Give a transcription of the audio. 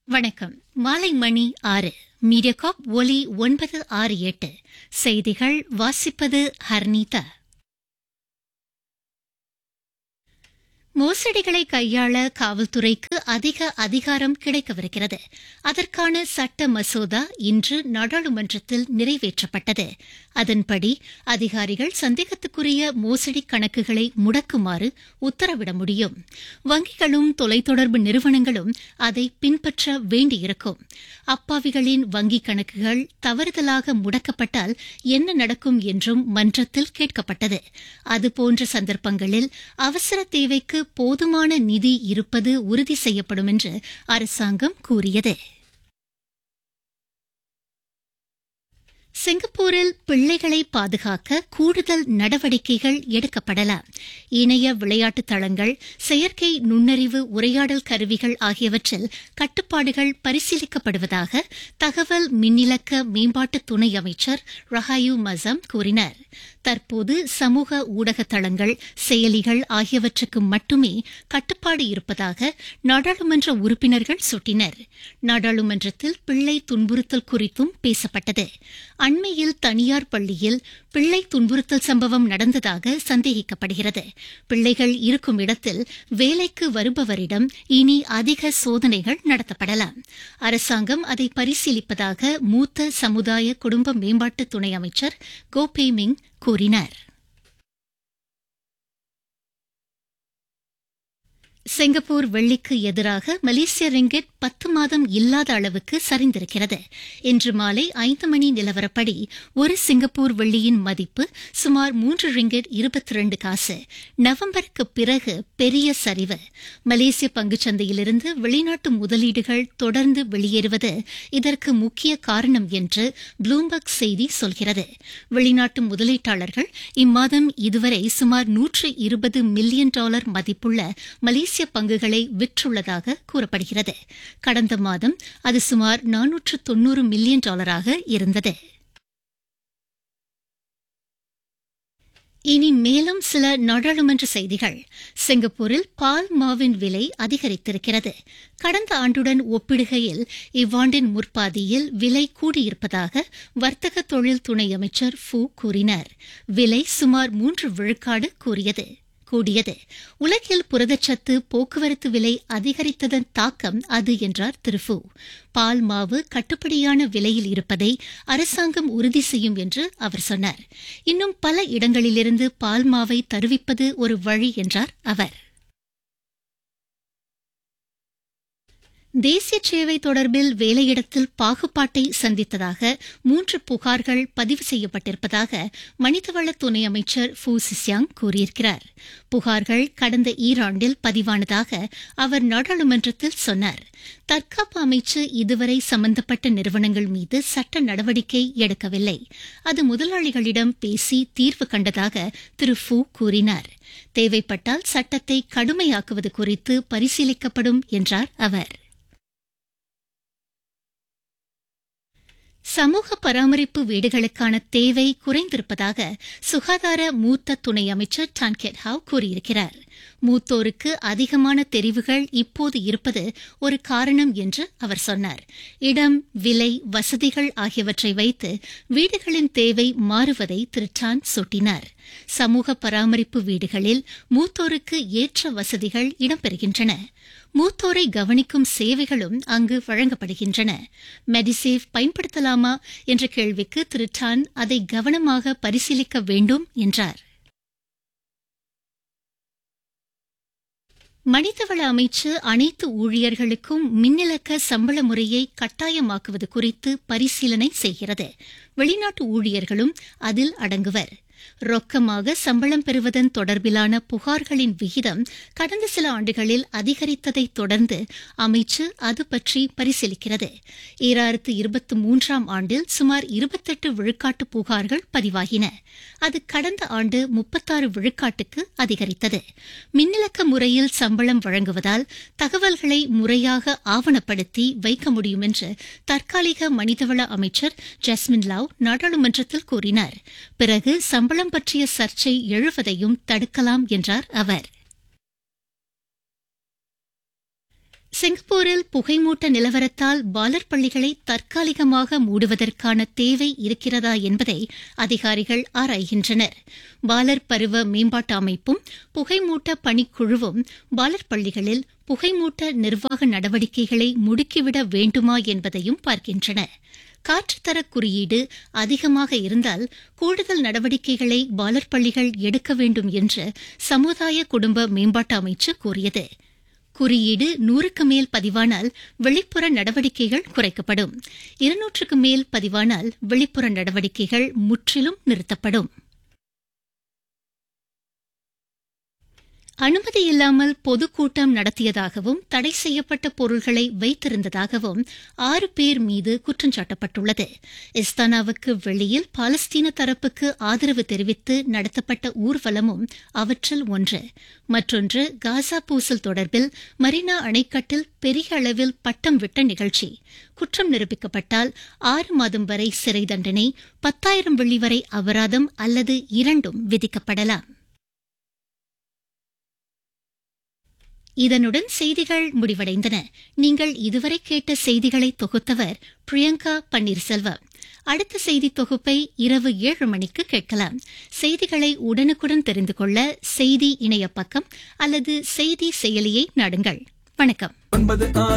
வணக்கம் மாலை மணி ஆறு மீடியாகாப் ஒலி ஒன்பது ஆறு எட்டு செய்திகள் வாசிப்பது ஹர்னீதா மோசடிகளை கையாள காவல்துறைக்கு அதிக அதிகாரம் கிடைக்கவிருக்கிறது அதற்கான சட்ட மசோதா இன்று நாடாளுமன்றத்தில் நிறைவேற்றப்பட்டது அதன்படி அதிகாரிகள் சந்தேகத்துக்குரிய மோசடி கணக்குகளை முடக்குமாறு உத்தரவிட முடியும் வங்கிகளும் தொலைத்தொடர்பு நிறுவனங்களும் அதை பின்பற்ற வேண்டியிருக்கும் அப்பாவிகளின் வங்கிக் கணக்குகள் தவறுதலாக முடக்கப்பட்டால் என்ன நடக்கும் என்றும் மன்றத்தில் கேட்கப்பட்டது அதுபோன்ற சந்தர்ப்பங்களில் அவசர தேவைக்கு போதுமான நிதி இருப்பது உறுதி செய்யப்படும் என்று அரசாங்கம் கூறியது சிங்கப்பூரில் பிள்ளைகளை பாதுகாக்க கூடுதல் நடவடிக்கைகள் எடுக்கப்படலாம் இணைய விளையாட்டு தளங்கள் செயற்கை நுண்ணறிவு உரையாடல் கருவிகள் ஆகியவற்றில் கட்டுப்பாடுகள் பரிசீலிக்கப்படுவதாக தகவல் மின்னிலக்க மேம்பாட்டு துணை அமைச்சர் ரஹாயு மசம் கூறினார் தற்போது சமூக ஊடக தளங்கள் செயலிகள் ஆகியவற்றுக்கு மட்டுமே கட்டுப்பாடு இருப்பதாக நாடாளுமன்ற உறுப்பினர்கள் சுட்டினர் நாடாளுமன்றத்தில் பிள்ளை துன்புறுத்தல் குறித்தும் பேசப்பட்டது அண்மையில் தனியார் பள்ளியில் பிள்ளை துன்புறுத்தல் சம்பவம் நடந்ததாக சந்தேகிக்கப்படுகிறது பிள்ளைகள் இருக்கும் இடத்தில் வேலைக்கு வருபவரிடம் இனி அதிக சோதனைகள் நடத்தப்படலாம் அரசாங்கம் அதை பரிசீலிப்பதாக மூத்த சமுதாய குடும்ப மேம்பாட்டு துணை அமைச்சர் கோபேமிங் கூறினார் சிங்கப்பூர் வெள்ளிக்கு எதிராக மலேசிய ரிங்கெட் பத்து மாதம் இல்லாத அளவுக்கு சரிந்திருக்கிறது இன்று மாலை ஐந்து மணி நிலவரப்படி ஒரு சிங்கப்பூர் வெள்ளியின் மதிப்பு சுமார் மூன்று ரிங்கெட் இருபத்தி இரண்டு காசு நவம்பருக்கு பிறகு பெரிய சரிவு மலேசிய பங்குச்சந்தையிலிருந்து வெளிநாட்டு முதலீடுகள் தொடர்ந்து வெளியேறுவது இதற்கு முக்கிய காரணம் என்று ப்ளூம்பர்க் செய்தி சொல்கிறது வெளிநாட்டு முதலீட்டாளர்கள் இம்மாதம் இதுவரை சுமார் நூற்று இருபது மில்லியன் டாலர் மதிப்புள்ள மலேசிய தேசிய பங்குகளை விற்றுள்ளதாக கூறப்படுகிறது கடந்த மாதம் அது சுமார் நானூற்று தொன்னூறு மில்லியன் டாலராக இருந்தது இனி மேலும் சில நாடாளுமன்ற செய்திகள் சிங்கப்பூரில் பால் மாவின் விலை அதிகரித்திருக்கிறது கடந்த ஆண்டுடன் ஒப்பிடுகையில் இவ்வாண்டின் முற்பாதியில் விலை கூடியிருப்பதாக வர்த்தக தொழில் துணை அமைச்சர் ஃபூ கூறினார் விலை சுமார் மூன்று விழுக்காடு கூறியது கூடியது உலகில் புரதச்சத்து போக்குவரத்து விலை அதிகரித்ததன் தாக்கம் அது என்றார் திரு ஃபு பால் மாவு கட்டுப்படியான விலையில் இருப்பதை அரசாங்கம் உறுதி செய்யும் என்று அவர் சொன்னார் இன்னும் பல இடங்களிலிருந்து பால் மாவை தருவிப்பது ஒரு வழி என்றார் அவர் தேசிய சேவை தொடர்பில் வேலையிடத்தில் பாகுபாட்டை சந்தித்ததாக மூன்று புகார்கள் பதிவு செய்யப்பட்டிருப்பதாக மனிதவள துணை அமைச்சர் ஃபூ சிஸ்யாங் கூறியிருக்கிறார் புகார்கள் கடந்த ஈராண்டில் பதிவானதாக அவர் நாடாளுமன்றத்தில் சொன்னார் தற்காப்பு அமைச்சு இதுவரை சம்பந்தப்பட்ட நிறுவனங்கள் மீது சட்ட நடவடிக்கை எடுக்கவில்லை அது முதலாளிகளிடம் பேசி தீர்வு கண்டதாக திரு ஃபூ கூறினார் தேவைப்பட்டால் சட்டத்தை கடுமையாக்குவது குறித்து பரிசீலிக்கப்படும் என்றார் அவர் சமூக பராமரிப்பு வீடுகளுக்கான தேவை குறைந்திருப்பதாக சுகாதார மூத்த துணை அமைச்சர் டான்கெட் ஹாவ் கூறியிருக்கிறார் மூத்தோருக்கு அதிகமான தெரிவுகள் இப்போது இருப்பது ஒரு காரணம் என்று அவர் சொன்னார் இடம் விலை வசதிகள் ஆகியவற்றை வைத்து வீடுகளின் தேவை மாறுவதை திரு டான் சுட்டினார் சமூக பராமரிப்பு வீடுகளில் மூத்தோருக்கு ஏற்ற வசதிகள் இடம்பெறுகின்றன மூத்தோரை கவனிக்கும் சேவைகளும் அங்கு வழங்கப்படுகின்றன மெடிசேவ் பயன்படுத்தலாமா என்ற கேள்விக்கு திரு டான் அதை கவனமாக பரிசீலிக்க வேண்டும் என்றார் மனிதவள அமைச்சு அனைத்து ஊழியர்களுக்கும் மின்னிலக்க சம்பள முறையை கட்டாயமாக்குவது குறித்து பரிசீலனை செய்கிறது வெளிநாட்டு ஊழியர்களும் அதில் அடங்குவர் ரொக்கமாக சம்பளம் பெறுவதன் தொடர்பிலான புகார்களின் விகிதம் கடந்த சில ஆண்டுகளில் அதிகரித்ததை தொடர்ந்து அமைச்சு அது பற்றி பரிசீலிக்கிறது ஈராயிரத்து இருபத்தி மூன்றாம் ஆண்டில் சுமார் இருபத்தெட்டு விழுக்காட்டு புகார்கள் பதிவாகின அது கடந்த ஆண்டு முப்பத்தாறு விழுக்காட்டுக்கு அதிகரித்தது மின்னிலக்க முறையில் சம்பளம் வழங்குவதால் தகவல்களை முறையாக ஆவணப்படுத்தி வைக்க முடியும் என்று தற்காலிக மனிதவள அமைச்சர் ஜஸ்மின் லாவ் நாடாளுமன்றத்தில் கூறினார் பிறகு சம்பளம் பற்றிய சர்ச்சை எழுவதையும் தடுக்கலாம் என்றார் அவர் சிங்கப்பூரில் புகைமூட்ட நிலவரத்தால் பாலர் பள்ளிகளை தற்காலிகமாக மூடுவதற்கான தேவை இருக்கிறதா என்பதை அதிகாரிகள் ஆராய்கின்றனர் பாலர் பருவ மேம்பாட்டு அமைப்பும் புகைமூட்ட பணிக்குழுவும் பாலர் பள்ளிகளில் புகைமூட்ட நிர்வாக நடவடிக்கைகளை முடுக்கிவிட வேண்டுமா என்பதையும் பார்க்கின்றன காற்றுத்தர குறியீடு அதிகமாக இருந்தால் கூடுதல் நடவடிக்கைகளை பாலர் பள்ளிகள் எடுக்க வேண்டும் என்று சமுதாய குடும்ப மேம்பாட்டு அமைச்சு கூறியது குறியீடு நூறுக்கு மேல் பதிவானால் வெளிப்புற நடவடிக்கைகள் குறைக்கப்படும் இருநூற்றுக்கு மேல் பதிவானால் வெளிப்புற நடவடிக்கைகள் முற்றிலும் நிறுத்தப்படும் அனுமதி இல்லாமல் பொதுக்கூட்டம் நடத்தியதாகவும் தடை செய்யப்பட்ட பொருள்களை வைத்திருந்ததாகவும் ஆறு பேர் மீது குற்றஞ்சாட்டப்பட்டுள்ளது இஸ்தானாவுக்கு வெளியில் பாலஸ்தீன தரப்புக்கு ஆதரவு தெரிவித்து நடத்தப்பட்ட ஊர்வலமும் அவற்றில் ஒன்று மற்றொன்று காசா பூசல் தொடர்பில் மரினா அணைக்கட்டில் பெரிய அளவில் பட்டம் விட்ட நிகழ்ச்சி குற்றம் நிரூபிக்கப்பட்டால் ஆறு மாதம் வரை சிறை தண்டனை பத்தாயிரம் வெள்ளி வரை அபராதம் அல்லது இரண்டும் விதிக்கப்படலாம் இதனுடன் செய்திகள் முடிவடைந்தன நீங்கள் இதுவரை கேட்ட செய்திகளை தொகுத்தவர் பிரியங்கா பன்னீர்செல்வம் அடுத்த செய்தி தொகுப்பை இரவு ஏழு மணிக்கு கேட்கலாம் செய்திகளை உடனுக்குடன் தெரிந்து கொள்ள செய்தி இணைய பக்கம் அல்லது செய்தி செயலியை நாடுங்கள் வணக்கம் ஒன்பது ஆறு